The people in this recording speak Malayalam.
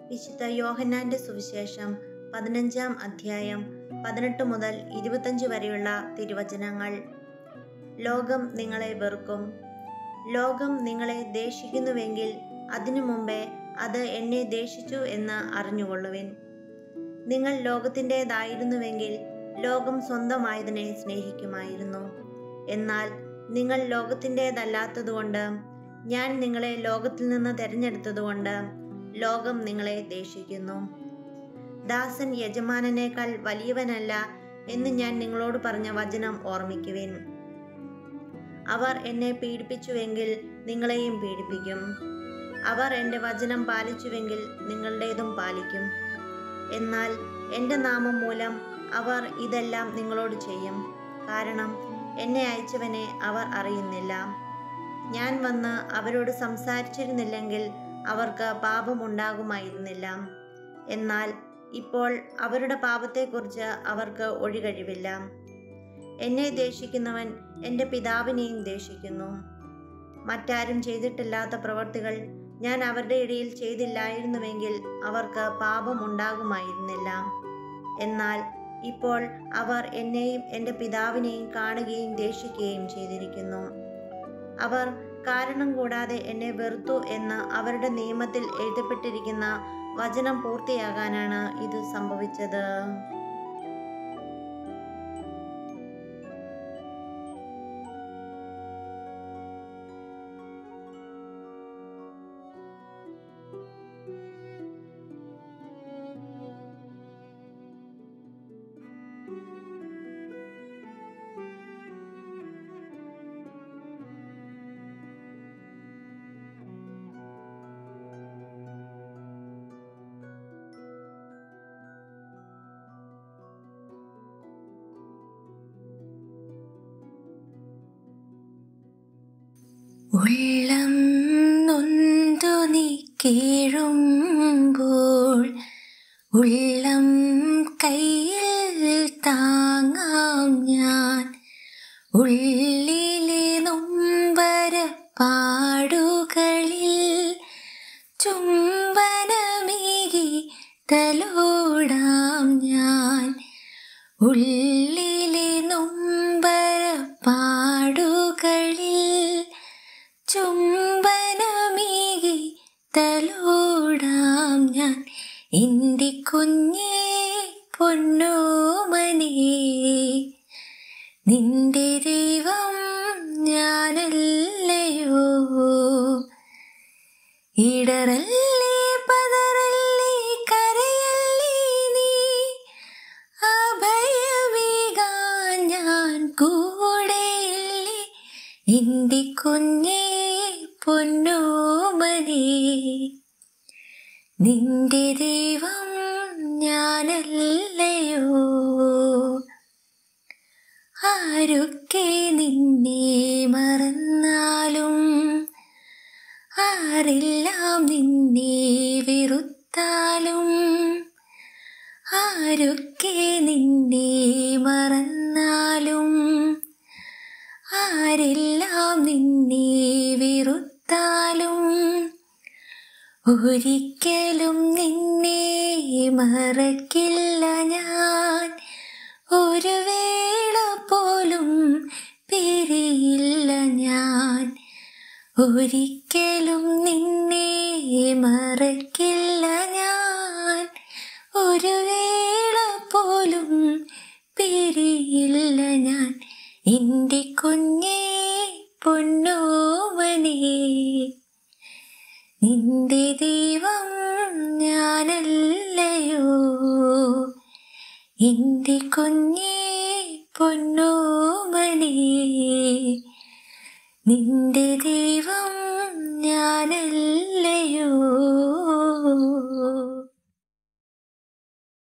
വിശുദ്ധ യോഹന്നാന്റെ സുവിശേഷം പതിനഞ്ചാം അധ്യായം പതിനെട്ട് മുതൽ ഇരുപത്തഞ്ച് വരെയുള്ള തിരുവചനങ്ങൾ ലോകം നിങ്ങളെ വെറുക്കും ലോകം നിങ്ങളെ ദേഷിക്കുന്നുവെങ്കിൽ അതിനു മുമ്പേ അത് എന്നെ ദേഷിച്ചു എന്ന് അറിഞ്ഞുകൊള്ളുവിൻ നിങ്ങൾ ലോകത്തിൻ്റെതായിരുന്നുവെങ്കിൽ ലോകം സ്വന്തമായതിനെ സ്നേഹിക്കുമായിരുന്നു എന്നാൽ നിങ്ങൾ ലോകത്തിൻ്റെതല്ലാത്തതുകൊണ്ട് ഞാൻ നിങ്ങളെ ലോകത്തിൽ നിന്ന് തിരഞ്ഞെടുത്തതുകൊണ്ട് ലോകം നിങ്ങളെ ദേഷിക്കുന്നു ദാസൻ യജമാനനേക്കാൾ വലിയവനല്ല എന്ന് ഞാൻ നിങ്ങളോട് പറഞ്ഞ വചനം ഓർമ്മിക്കുവിൻ അവർ എന്നെ പീഡിപ്പിച്ചുവെങ്കിൽ നിങ്ങളെയും പീഡിപ്പിക്കും അവർ എൻ്റെ വചനം പാലിച്ചുവെങ്കിൽ നിങ്ങളുടേതും പാലിക്കും എന്നാൽ എൻ്റെ നാമം മൂലം അവർ ഇതെല്ലാം നിങ്ങളോട് ചെയ്യും കാരണം എന്നെ അയച്ചവനെ അവർ അറിയുന്നില്ല ഞാൻ വന്ന് അവരോട് സംസാരിച്ചിരുന്നില്ലെങ്കിൽ അവർക്ക് പാപമുണ്ടാകുമായിരുന്നില്ല എന്നാൽ ഇപ്പോൾ അവരുടെ പാപത്തെക്കുറിച്ച് അവർക്ക് ഒഴികഴിവില്ല എന്നെ ദേഷിക്കുന്നവൻ എൻ്റെ പിതാവിനെയും ദേഷിക്കുന്നു മറ്റാരും ചെയ്തിട്ടില്ലാത്ത പ്രവർത്തികൾ ഞാൻ അവരുടെ ഇടയിൽ ചെയ്തില്ലായിരുന്നുവെങ്കിൽ അവർക്ക് പാപം ഉണ്ടാകുമായിരുന്നില്ല എന്നാൽ ഇപ്പോൾ അവർ എന്നെയും എൻ്റെ പിതാവിനെയും കാണുകയും ദേഷിക്കുകയും ചെയ്തിരിക്കുന്നു അവർ കാരണം കൂടാതെ എന്നെ വെറുത്തു എന്ന് അവരുടെ നിയമത്തിൽ എഴുതപ്പെട്ടിരിക്കുന്ന വചനം പൂർത്തിയാകാനാണ് ഇത് സംഭവിച്ചത് ഉള്ളം നൊന്തു നീ കേഴുമ്പോൾ ഉള്ളം കയ്യിൽ താങ്ങാം ഞാൻ ഉള്ളിലെ നൊമ്പര പാടുകളിൽ ചുംബനമേകി തലോടാം ഞാൻ ഉള്ളിലെ നൊമ്പര പാടുകളിൽ ചുംബനമേകി തലോടാം ഞാൻ എൻ്റെ കുഞ്ഞേ പൊന്നോമനേ നിന്റെ ദൈവം ഞാനല്ലയോ ഇടറല്ലേ പതറല്ലേ കരയല്ലേ നീ അഭയമേകാൻ ഞാൻ കൂടെയില്ലേ എൻ്റെ കുഞ്ഞേ പൊന്നോമനേ നിന്റെ ദൈവം ഞാനല്ലയോ ആരൊക്കെ നിന്നെ മറന്നാലും ആരെല്ലാം നിന്നെ വെറുത്താലും ആരൊക്കെ നിന്നെ മറന്നാലും ആരെല്ലാം നിന്നെ വെറുത്താലും ഒരിക്കലും നിന്നെ മറക്കില്ല ഞാൻ ഒരു വേള പോലും പിരിയില്ല ഞാൻ ഒരിക്കലും നിന്നെ മറക്കില്ല ഞാൻ ഒരു വേള പോലും പിരിയില്ല ഞാൻ എൻ്റെ കുഞ്ഞേ പൊന്നോമനേ നിന്റെ ദൈവം ഞാനല്ലയോ എൻ്റെ കുഞ്ഞേ പൊന്നോമനേ നിന്റെ ദൈവം ഞാനല്ല